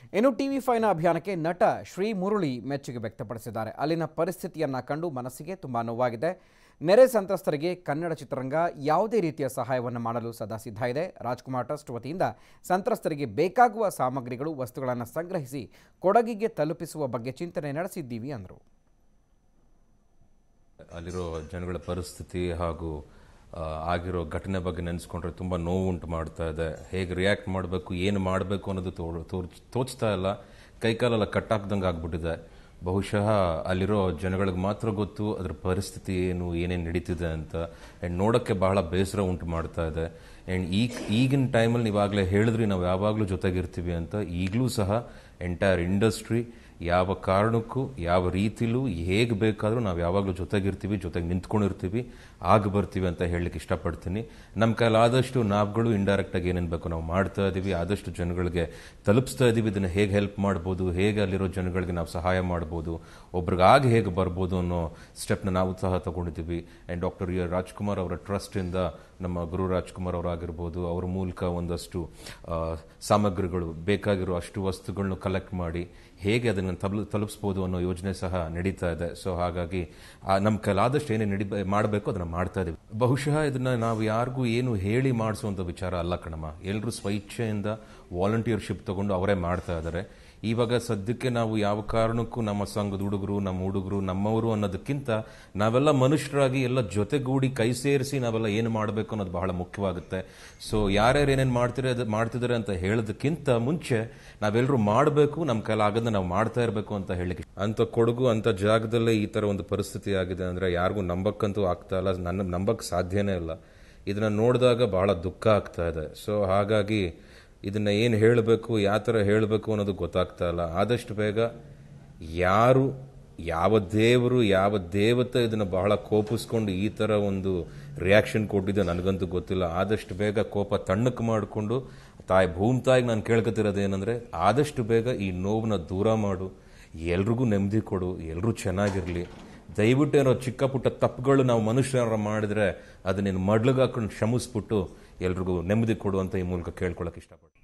ಇನ್ನು TV fine ಅಭಿಯಾನಕ್ಕೆ ನಟ ಶ್ರೀ ಮುರಳಿ ಮೆಚ್ಚುಗೆ ವ್ಯಕ್ತಪಡಿಸಿದ್ದಾರೆ ಅಲ್ಲಿನ ಪರಿಸ್ಥಿತಿಯನ್ನ ಕಂಡು ಮನಸ್ಸಿಗೆ ತುಂಬಾ ನೋವಾಗಿದೆ ನೆರೆ ಸಂತ್ರಸ್ತರಿಗೆ ಕನ್ನಡ ಚಿತ್ರರಂಗ ಯಾವುದೇ ರೀತಿಯ ಸಹಾಯವನ್ನು ಮಾಡಲು ಸದಾ ಸಿದ್ಧ ಇದೆ ರಾಜ್ಕುಮಾರ್ ಟ್ರಸ್ಟ್ ವತಿಯಿಂದ ಸಂತ್ರಸ್ತರಿಗೆ ಬೇಕಾಗುವ ಸಾಮಗ್ರಿಗಳು ವಸ್ತುಗಳನ್ನು ಸಂಗ್ರಹಿಸಿ ಕೊಡಗಿಗೆ ತಲುಪಿಸುವ ಬಗ್ಗೆ ಚಿಂತನೆ ನಡೆಸಿದ್ದೀವಿ ಅಂದರು ಅಲ್ಲಿರೋ ಜನಗಳ ಪರಿಸ್ಥಿತಿ ಹಾಗೂ ಆ, ಆಗಿರೋ ಘಟನೆ ಬಗ್ಗೆ ನೆನೆಸ್ಕೊಂಡ್ರೆ ತುಂಬ ನೋವು ಉಂಟು ಮಾಡ್ತಾ ಇದೆ ಹೇಗೆ ರಿಯಾಕ್ಟ್ ಮಾಡಬೇಕು ಏನು ಮಾಡಬೇಕು ಅನ್ನೋದು ತೋ- ತೋರ್- ತೋಚ್ತಾ ಇಲ್ಲ ಕೈಕಾಲೆಲ್ಲ ಕಟ್ಟಾಕ್ದಂಗೆ ಆಗ್ಬಿಟ್ಟಿದೆ ಬಹುಶಃ ಅಲ್ಲಿರೋ ಜನಗಳಿಗೆ ಮಾತ್ರ ಗೊತ್ತು ಅದ್ರ ಪರಿಸ್ಥಿತಿ ಏನು ಏನೇನು ನಡೀತಿದೆ ಅಂತ ಆ್ಯಂಡ್ ನೋಡೋಕ್ಕೆ ಬಹಳ ಬೇಸರ ಉಂಟು ಮಾಡ್ತಾ ಇದೆ ಆ್ಯಂಡ್ ಈಗ ಈಗಿನ ಟೈಮಲ್ಲಿ ನೀವಾಗಲೇ ಹೇಳಿದ್ರಿ ನಾವು ಯಾವಾಗಲೂ ಜೊತೆಗಿರ್ತೀವಿ ಅಂತ ಈಗಲೂ ಸಹ ಎಂಟೈರ್ ಇಂಡಸ್ಟ್ರಿ ಯಾವ ಕಾರಣಕ್ಕೂ ಯಾವ ರೀತಿಲೂ ಹೇಗೆ ಬೇಕಾದರೂ ನಾವು ಯಾವಾಗಲೂ ಜೊತೆಗಿರ್ತೀವಿ ಜೊತೆಗೆ ನಿಂತ್ಕೊಂಡಿರ್ತೀವಿ ಆಗ ಬರ್ತೀವಿ ಅಂತ ಹೇಳಲಿಕ್ಕೆ ಇಷ್ಟಪಡ್ತೀನಿ ನಮ್ಮ ಕೈಲಾದಷ್ಟು ನಾವುಗಳು ಇಂಡೈರೆಕ್ಟಾಗಿ ಏನೇನು ಬೇಕು ನಾವು ಮಾಡ್ತಾ ಇದ್ದೀವಿ ಆದಷ್ಟು ಜನಗಳಿಗೆ ತಲುಪಿಸ್ತಾ ಇದ್ದೀವಿ ಇದನ್ನು ಹೇಗೆ ಹೆಲ್ಪ್ ಮಾಡ್ಬೋದು ಹೇಗೆ ಅಲ್ಲಿರೋ ಜನಗಳಿಗೆ ನಾವು ಸಹಾಯ ಮಾಡ್ಬೋದು ಒಬ್ರಿಗಾಗಿ ಹೇಗೆ ಬರ್ಬೋದು ಅನ್ನೋ ಸ್ಟೆಪ್ನ ನಾವು ಸಹ ತಗೊಂಡಿದ್ದೀವಿ ಆ್ಯಂಡ್ ಡಾಕ್ಟರ್ ರಾಜ್ಕುಮಾರ್ ಅವರ ಟ್ರಸ್ಟಿಂದ ನಮ್ಮ ಗುರು ರಾಜ್ಕುಮಾರ್ ಅವರಾಗಿರ್ಬೋದು ಅವ್ರ ಮೂಲಕ ಒಂದಷ್ಟು ಆ, ಸಾಮಗ್ರಿಗಳು ಬೇಕಾಗಿರೋ ಅಷ್ಟು ವಸ್ತುಗಳನ್ನ ಕಲೆಕ್ಟ್ ಮಾಡಿ ಹೇಗೆ ಅದನ್ನು ತಲು ತಲುಪಿಸ್ಬೋದು ಅನ್ನೋ ಯೋಜನೆ ಸಹ ನಡೀತಾ ಇದೆ ಸೊ ಹಾಗಾಗಿ ಆ, ನಮ್ಮ ಕೈಲಾದಷ್ಟು ಏನೇ ನಡಿ ಮಾಡಬೇಕು ಅದನ್ನು ಮಾಡ್ತಾ ಇದೀವಿ ಬಹುಶಃ ಇದನ್ನ ನಾವು ಯಾರಿಗೂ ಏನು ಹೇಳಿ ಮಾಡಿಸುವಂಥ ವಿಚಾರ ಅಲ್ಲ ಕಣಮ್ಮ ಎಲ್ಲರೂ ಸ್ವಇಚ್ಛೆಯಿಂದ ವಾಲಂಟಿಯರ್ಶಿಪ್ ತಗೊಂಡು ಅವರೇ ಮಾಡ್ತಾ ಇದ್ದಾರೆ ಇವಾಗ ಸದ್ಯಕ್ಕೆ ನಾವು ಯಾವ ಕಾರಣಕ್ಕೂ ನಮ್ಮ ಸಂಘದ ಹುಡುಗರು ನಮ್ಮ ಹುಡುಗರು ನಮ್ಮವರು ಅನ್ನೋದಕ್ಕಿಂತ ನಾವೆಲ್ಲ ಮನುಷ್ಯರಾಗಿ ಎಲ್ಲ ಜೊತೆಗೂಡಿ ಕೈ ಸೇರಿಸಿ ನಾವೆಲ್ಲ ಏನು ಮಾಡಬೇಕು ಅನ್ನೋದು ಬಹಳ ಮುಖ್ಯವಾಗುತ್ತೆ ಸೊ ಯಾರ್ಯಾರು ಏನೇನು ಮಾಡ್ತಿರೋ ಅದು ಮಾಡ್ತಿದ್ದಾರೆ ಅಂತ ಹೇಳೋದಕ್ಕಿಂತ ಮುಂಚೆ ನಾವೆಲ್ಲರೂ ಮಾಡಬೇಕು ನಮ್ಮ ಕೈಲಾಗದ ನಾವು ಮಾಡ್ತಾ ಇರಬೇಕು ಅಂತ ಹೇಳಲಿಕ್ಕೆ ಅಂತ ಕೊಡಗು ಅಂತ ಜಾಗದಲ್ಲೇ ಈ ತರ ಒಂದು ಪರಿಸ್ಥಿತಿ ಆಗಿದೆ ಅಂದ್ರೆ ಯಾರಿಗೂ ನಂಬಕ್ಕಂತೂ ಆಗ್ತಾ ಇಲ್ಲ ನನ್ನ ನಂಬಕ್ ಸಾಧ್ಯನೇ ಇಲ್ಲ ಇದನ್ನ ನೋಡಿದಾಗ ಬಹಳ ದುಃಖ ಆಗ್ತಾ ಇದೆ ಸೊ ಹಾಗಾಗಿ ಇದನ್ನ ಏನು ಹೇಳಬೇಕು ಯಾವ ಥರ ಹೇಳಬೇಕು ಅನ್ನೋದು ಗೊತ್ತಾಗ್ತಾ ಇಲ್ಲ ಆದಷ್ಟು ಬೇಗ ಯಾರು ಯಾವ ದೇವರು ಯಾವ ದೇವತೆ ಇದನ್ನ ಬಹಳ ಕೋಪಿಸ್ಕೊಂಡು ಈ ತರ ಒಂದು ರಿಯಾಕ್ಷನ್ ಕೊಟ್ಟಿದೆ ನನಗಂತೂ ಗೊತ್ತಿಲ್ಲ ಆದಷ್ಟು ಬೇಗ ಕೋಪ ತಣ್ಣಕ್ಕೆ ಮಾಡಿಕೊಂಡು ತಾಯಿ ಭೂಮಿ ತಾಯಿಗೆ ನಾನು ಕೇಳ್ಕೊತಿರೋದು ಏನಂದ್ರೆ ಆದಷ್ಟು ಬೇಗ ಈ ನೋವನ್ನ ದೂರ ಮಾಡು ಎಲ್ರಿಗೂ ನೆಮ್ಮದಿ ಕೊಡು ಎಲ್ಲರೂ ಚೆನ್ನಾಗಿರ್ಲಿ ದಯವಿಟ್ಟು ಏನೋ ಚಿಕ್ಕ ಪುಟ್ಟ ತಪ್ಪುಗಳು ನಾವು ಮನುಷ್ಯರ ಮಾಡಿದ್ರೆ ಅದನ್ನ ಮಡ್ಲಿಗೆ ಹಾಕೊಂಡು ಶ್ರಮಿಸ್ಬಿಟ್ಟು ಎಲ್ರಿಗೂ ನೆಮ್ಮದಿ ಕೊಡು ಅಂತ ಈ ಮೂಲಕ ಕೇಳ್ಕೊಳಕ್ ಇಷ್ಟಪಡ್ತೀನಿ